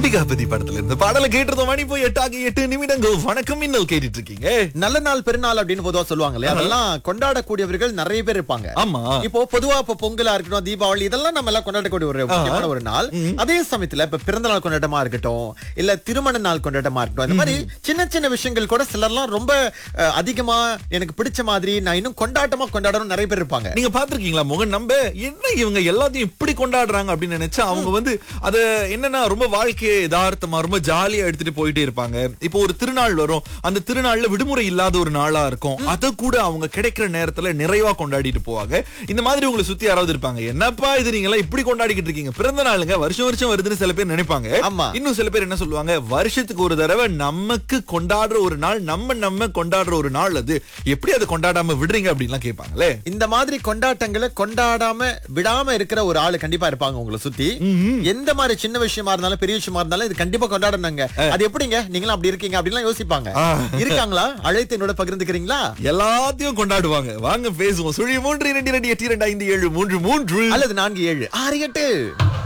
சூலிகாபதி படத்துல இருந்து பாடலை கேட்டிருந்தோம் மணி போய் எட்டாகி எட்டு நிமிடங்கள் வணக்கம் இன்னல் கேட்டுட்டு இருக்கீங்க நல்ல நாள் பெருநாள் அப்படின்னு பொதுவா சொல்லுவாங்க இல்லையா அதெல்லாம் கொண்டாடக்கூடியவர்கள் நிறைய பேர் இருப்பாங்க ஆமா இப்போ பொதுவா இப்ப பொங்கலா இருக்கட்டும் தீபாவளி இதெல்லாம் நம்ம எல்லாம் கொண்டாடக்கூடிய ஒரு முக்கியமான ஒரு நாள் அதே சமயத்துல இப்ப பிறந்த நாள் கொண்டாட்டமா இருக்கட்டும் இல்ல திருமண நாள் கொண்டாட்டமா இருக்கட்டும் இந்த மாதிரி சின்ன சின்ன விஷயங்கள் கூட சிலர்லாம் ரொம்ப அஹ், அதிகமா எனக்கு பிடிச்ச மாதிரி நான் இன்னும் கொண்டாட்டமா கொண்டாடணும் நிறைய பேர் இருப்பாங்க நீங்க பாத்திருக்கீங்களா முகன் நம்ப என்ன இவங்க எல்லாத்தையும் இப்படி கொண்டாடுறாங்க அப்படின்னு நினைச்சா அவங்க வந்து அத என்னன்னா ரொம்ப வாழ்க்கையை யதார்த்தமா ரொம்ப ஜாலியா எடுத்துட்டு போயிட்டே இருப்பாங்க இப்போ ஒரு திருநாள் வரும் அந்த திருநாள்ல விடுமுறை இல்லாத ஒரு நாளா இருக்கும் அத கூட அவங்க கிடைக்கிற நேரத்துல நிறைவா கொண்டாடிட்டு போவாங்க இந்த மாதிரி உங்களை சுத்தி யாராவது இருப்பாங்க என்னப்பா இது நீங்க எல்லாம் இப்படி கொண்டாடிக்கிட்டு இருக்கீங்க பிறந்த நாளுங்க வருஷம் வருஷம் வருதுன்னு சில பேர் நினைப்பாங்க ஆமா. இன்னும் சில பேர் என்ன சொல்லுவாங்க வருஷத்துக்கு ஒரு தடவை நமக்கு கொண்டாடுற ஒரு நாள் நம்ம நம்ம கொண்டாடுற ஒரு நாள் அது எப்படி அதை கொண்டாடாம விடுறீங்க அப்படின்லாம் கேட்பாங்களே இந்த மாதிரி கொண்டாட்டங்களை கொண்டாடாம விடாம இருக்கிற ஒரு ஆளு கண்டிப்பா இருப்பாங்க உங்களை சுத்தி எந்த மாதிரி சின்ன விஷயமா இருந்தாலும் பெரிய விஷயமா இருந்தாலும் இது கண்டிப்பா கொண்டாடணுங்க அது எப்படிங்க நீங்களும் அப்படி இருக்கீங்க அப்படின்லாம் யோசிப்பாங்க ஆ. இருக்காங்களா அழைத்து என்னோட பகிர்ந்துக்கிறீங்களா எல்லாத்தையும் கொண்டாடுவாங்க வாங்க பேசுவோம் சுழி மூன்று இரண்டு இரண்டு எட்டு இரண்டு ஐந்து ஏழு மூன்று மூன்று அல்லது நான்கு ஏழு ஆறு எட்டு